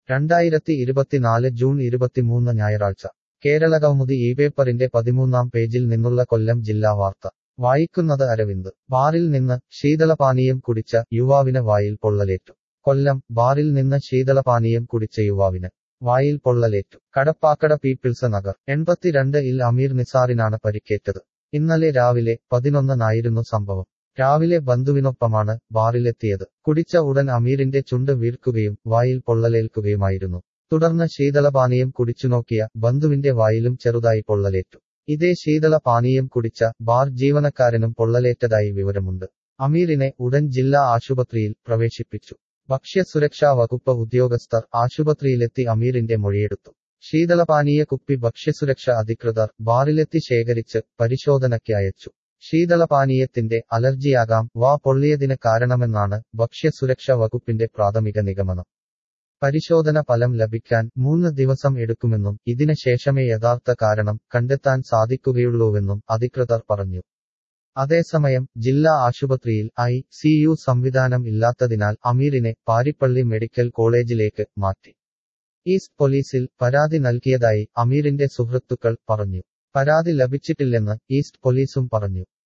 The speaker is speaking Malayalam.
രണ്ടായിരത്തി ഇരുപത്തിനാല് ജൂൺ ഇരുപത്തിമൂന്ന് ഞായറാഴ്ച കേരള കൗമുദി ഈ പേപ്പറിന്റെ പതിമൂന്നാം പേജിൽ നിന്നുള്ള കൊല്ലം ജില്ലാ വാർത്ത വായിക്കുന്നത് അരവിന്ദ് ബാറിൽ നിന്ന് ശീതളപാനീയം കുടിച്ച യുവാവിന് വായിൽ പൊള്ളലേറ്റു കൊല്ലം ബാറിൽ നിന്ന് ശീതളപാനീയം കുടിച്ച യുവാവിന് വായിൽ പൊള്ളലേറ്റു കടപ്പാക്കട പീപ്പിൾസ് നഗർ എൺപത്തിരണ്ട് ഇൽ അമീർ നിസാറിനാണ് പരിക്കേറ്റത് ഇന്നലെ രാവിലെ പതിനൊന്നിനായിരുന്നു സംഭവം രാവിലെ ബന്ധുവിനൊപ്പമാണ് ബാറിലെത്തിയത് കുടിച്ച ഉടൻ അമീറിന്റെ ചുണ്ട് വീർക്കുകയും വായിൽ പൊള്ളലേൽക്കുകയുമായിരുന്നു തുടർന്ന് ശീതളപാനീയം കുടിച്ചുനോക്കിയ ബന്ധുവിന്റെ വായിലും ചെറുതായി പൊള്ളലേറ്റു ഇതേ ശീതളപാനീയം കുടിച്ച ബാർ ജീവനക്കാരനും പൊള്ളലേറ്റതായി വിവരമുണ്ട് അമീറിനെ ഉടൻ ജില്ലാ ആശുപത്രിയിൽ പ്രവേശിപ്പിച്ചു ഭക്ഷ്യസുരക്ഷാ വകുപ്പ് ഉദ്യോഗസ്ഥർ ആശുപത്രിയിലെത്തി അമീറിന്റെ മൊഴിയെടുത്തു ശീതളപാനീയ കുപ്പി ഭക്ഷ്യസുരക്ഷ അധികൃതർ ബാറിലെത്തി ശേഖരിച്ച് പരിശോധനയ്ക്ക് അയച്ചു ശീതളപാനീയത്തിന്റെ അലർജിയാകാം വാ പൊള്ളിയതിന് കാരണമെന്നാണ് ഭക്ഷ്യസുരക്ഷ വകുപ്പിന്റെ പ്രാഥമിക നിഗമനം പരിശോധന ഫലം ലഭിക്കാൻ മൂന്ന് ദിവസം എടുക്കുമെന്നും ഇതിന് ശേഷമേ യഥാർത്ഥ കാരണം കണ്ടെത്താൻ സാധിക്കുകയുള്ളൂവെന്നും അധികൃതർ പറഞ്ഞു അതേസമയം ജില്ലാ ആശുപത്രിയിൽ ഐ സിയു സംവിധാനം ഇല്ലാത്തതിനാൽ അമീറിനെ പാരിപ്പള്ളി മെഡിക്കൽ കോളേജിലേക്ക് മാറ്റി ഈസ്റ്റ് പോലീസിൽ പരാതി നൽകിയതായി അമീറിന്റെ സുഹൃത്തുക്കൾ പറഞ്ഞു പരാതി ലഭിച്ചിട്ടില്ലെന്ന് ഈസ്റ്റ് പോലീസും പറഞ്ഞു